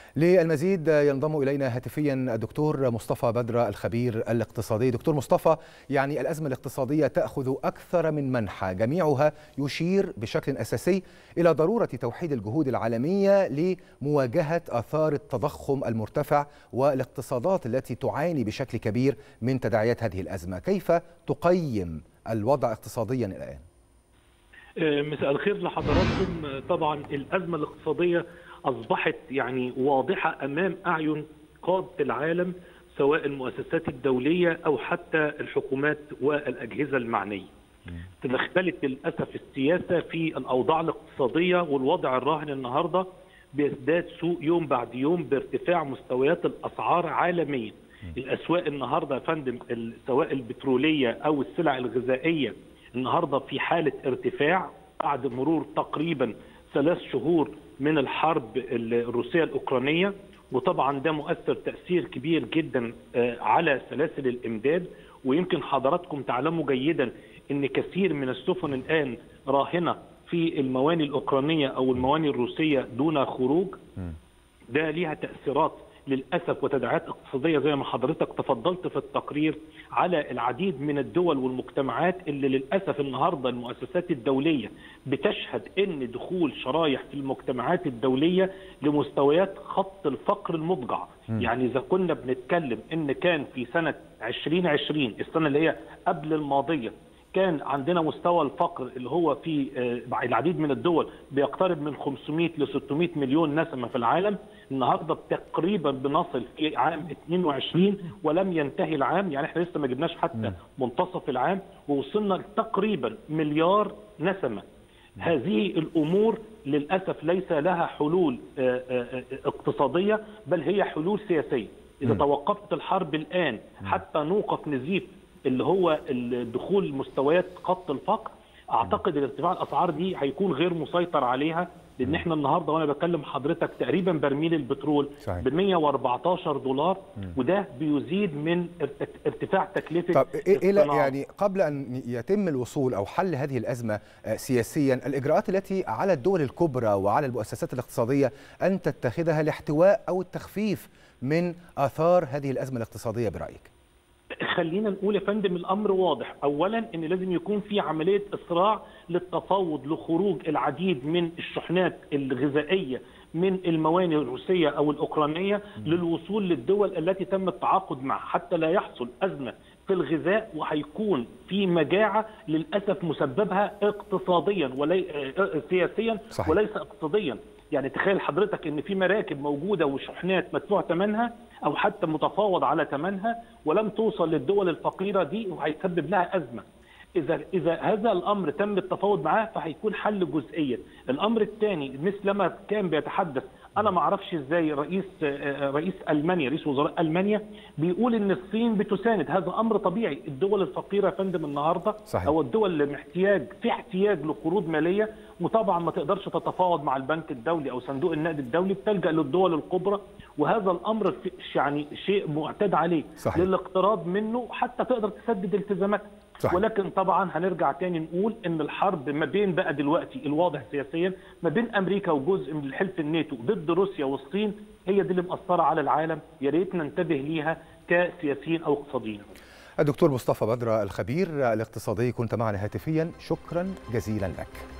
للمزيد ينضم إلينا هاتفيا الدكتور مصطفى بدر الخبير الاقتصادي دكتور مصطفى يعني الأزمة الاقتصادية تأخذ أكثر من منحى جميعها يشير بشكل أساسي إلى ضرورة توحيد الجهود العالمية لمواجهة آثار التضخم المرتفع والاقتصادات التي تعاني بشكل كبير من تداعيات هذه الأزمة كيف تقيم الوضع اقتصاديا الآن؟ مساء الخير لحضراتكم طبعا الازمه الاقتصاديه اصبحت يعني واضحه امام اعين قاده العالم سواء المؤسسات الدوليه او حتى الحكومات والاجهزه المعنيه. تدخلت للاسف السياسه في الاوضاع الاقتصاديه والوضع الراهن النهارده بيزداد سوء يوم بعد يوم بارتفاع مستويات الاسعار عالميا. الاسواق النهارده يا فندم سواء البتروليه او السلع الغذائيه النهارده في حاله ارتفاع بعد مرور تقريبا ثلاث شهور من الحرب الروسيه الاوكرانيه وطبعا ده مؤثر تاثير كبير جدا على سلاسل الامداد ويمكن حضراتكم تعلموا جيدا ان كثير من السفن الان راهنه في المواني الاوكرانيه او المواني الروسيه دون خروج ده ليها تاثيرات للاسف وتداعيات اقتصاديه زي ما حضرتك تفضلت في التقرير على العديد من الدول والمجتمعات اللي للاسف النهارده المؤسسات الدوليه بتشهد ان دخول شرايح في المجتمعات الدوليه لمستويات خط الفقر المضجع، م. يعني اذا كنا بنتكلم ان كان في سنه 2020 السنه اللي هي قبل الماضيه كان عندنا مستوى الفقر اللي هو في العديد من الدول بيقترب من 500 ل 600 مليون نسمه في العالم النهارده تقريبا بنصل في عام 22 ولم ينتهي العام يعني احنا لسه ما جبناش حتى منتصف العام ووصلنا تقريبا مليار نسمه هذه الامور للاسف ليس لها حلول اقتصاديه بل هي حلول سياسيه اذا توقفت الحرب الان حتى نوقف نزيف اللي هو دخول مستويات خط الفقر اعتقد ارتفاع الاسعار دي هيكون غير مسيطر عليها لان احنا النهارده وانا بكلم حضرتك تقريبا برميل البترول ب 114 دولار مم. وده بيزيد من ارتفاع تكلفه طب ايه لا يعني قبل ان يتم الوصول او حل هذه الازمه سياسيا الاجراءات التي على الدول الكبرى وعلى المؤسسات الاقتصاديه ان تتخذها لاحتواء او التخفيف من اثار هذه الازمه الاقتصاديه برايك؟ خلينا نقول يا فندم الامر واضح اولا ان لازم يكون في عمليه اسراع للتفاوض لخروج العديد من الشحنات الغذائيه من الموانئ الروسيه او الاوكرانيه م. للوصول للدول التي تم التعاقد معها حتى لا يحصل ازمه في الغذاء وهيكون في مجاعه للاسف مسببها اقتصاديا ولي سياسيا صحيح. وليس اقتصاديا يعني تخيل حضرتك ان في مراكب موجوده وشحنات مدفوع ثمنها او حتى متفاوض على ثمنها ولم توصل للدول الفقيره دي وهيسبب لها ازمه. اذا اذا هذا الامر تم التفاوض معاه فهيكون حل جزئيا. الامر الثاني مثلما كان بيتحدث انا ما اعرفش ازاي رئيس رئيس المانيا رئيس وزراء المانيا بيقول ان الصين بتساند هذا امر طبيعي الدول الفقيره يا فندم النهارده صحيح. او الدول اللي محتاج في احتياج لقروض ماليه وطبعا ما تقدرش تتفاوض مع البنك الدولي او صندوق النقد الدولي بتلجا للدول الكبرى وهذا الامر يعني شيء معتاد عليه صحيح. للاقتراض منه حتى تقدر تسدد التزاماتك صحيح. ولكن طبعا هنرجع تاني نقول ان الحرب ما بين بقى دلوقتي الواضح سياسيا ما بين امريكا وجزء من الحلف الناتو ضد روسيا والصين هي دي اللي مأثره على العالم يا ريت ننتبه ليها كسياسيين او اقتصاديين. الدكتور مصطفى بدر الخبير الاقتصادي كنت معنا هاتفيا شكرا جزيلا لك.